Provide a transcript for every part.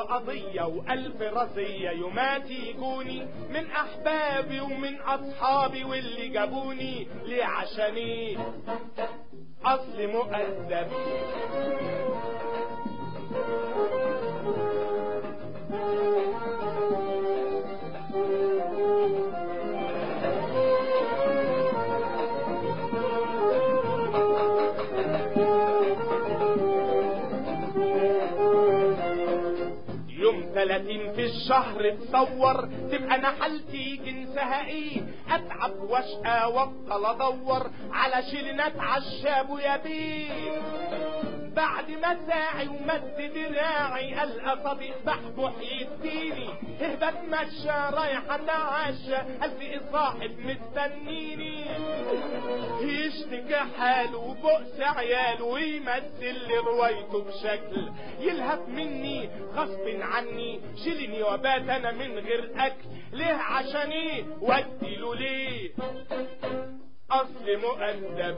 قضية وألف رزية يومات يجوني من أحبابي ومن أصحابي واللي جابوني ليه عشاني أصل مؤدب يوم 30 في الشهر تصور تبقى انا حالتي جنسها ايه اتعب واشقى وافضل ادور على شيل اتعشى يا بيه بعد ما ساعي ومد دراعي القى صديق بحبح يديني اهبط مشى رايح اتعشى الفي صاحب مستنيني يشتكي حاله وبؤس عياله ويمثل لي روايته بشكل يلهب مني غصب عني شيلني وبات انا من غير اكل ليه عشان ايه ودي له ليه اصل مؤدب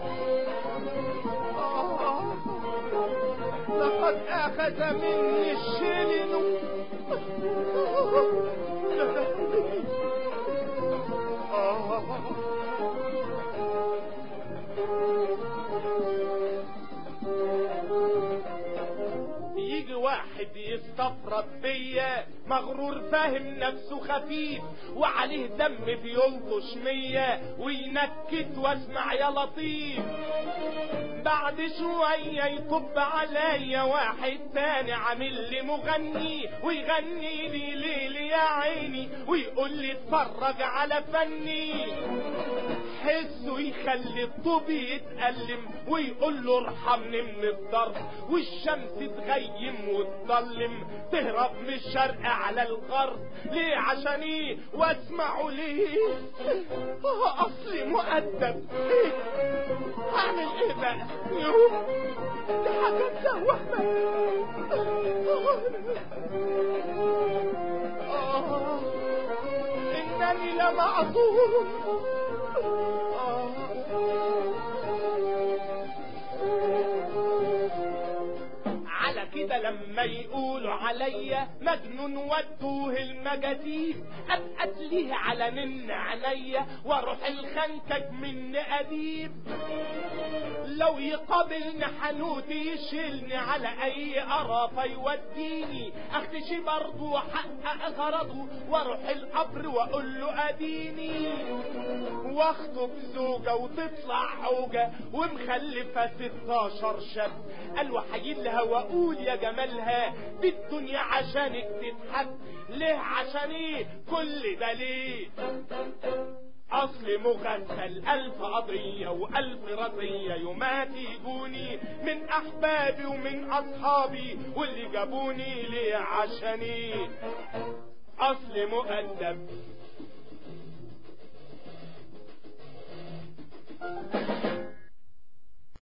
آه، لقد اخذ مني الشيلن يجي واحد يستفرد بيا مغرور فاهم نفسه خفيف وعليه دم بيلطش مية وينكت واسمع يا لطيف بعد شوية يطب عليا واحد تاني عامل لي مغني ويغني لي ليل يا عيني ويقول لي اتفرج على فني حسه يخلي الطوب يتألم ويقول له ارحمني من الضرب والشمس تغيم وتضلم تهرب من الشرق على الغرب ليه عشان ايه واسمعه ليه آه، اصلي مؤدب إيه؟ هعمل ايه بقى يوه دي حاجات سهوة آه انني لمعذور على كده لما يقولوا عليا مجنون ودوه المجاديد ابقى ليه على من عينيا واروح الخنكج من اديب لو يقابلني حنوتي يشيلني على اي قرافه يوديني اختشي برضه واحقق غرضه واروح القبر واقول له اديني واخطب زوجه وتطلع حوجه ومخلفه 16 شاب قال وحيد لها واقول يا جمالها دي الدنيا عشانك تتحب ليه عشان ايه كل ده ليه اصل مغسل الف قضية والف رضية يومات يجوني من احبابي ومن اصحابي واللي جابوني ليه عشاني اصل مؤدب